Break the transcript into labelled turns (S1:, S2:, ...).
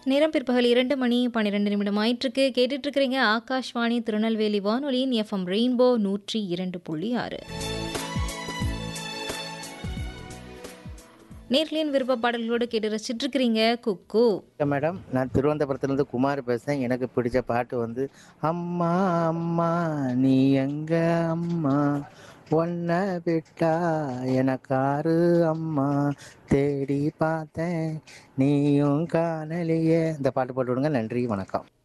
S1: நேரம் பிற்பகல் இரண்டு மணி பன்னிரெண்டு நிமிடம் ஆயிற்றுக்கு கேட்டுட்டு இருக்கிறீங்க ஆகாஷ்வாணி திருநெல்வேலி வானொலியின் எஃப்எம் ரெயின்போ நூற்றி இரண்டு புள்ளி ஆறு நேர்களின் விருப்ப பாடல்களோடு கேட்டு ரசிச்சிட்டு இருக்கிறீங்க குக்கு
S2: வணக்கம் மேடம் நான் திருவனந்தபுரத்துலேருந்து குமார் பேசுகிறேன் எனக்கு பிடிச்ச பாட்டு வந்து அம்மா அம்மா நீ எங்க அம்மா ஒன்ன விட்டா எனக்காரு அம்மா தேடி பார்த்தேன் நீயும் காணலையே இந்த பாட்டு போட்டு விடுங்க நன்றி வணக்கம்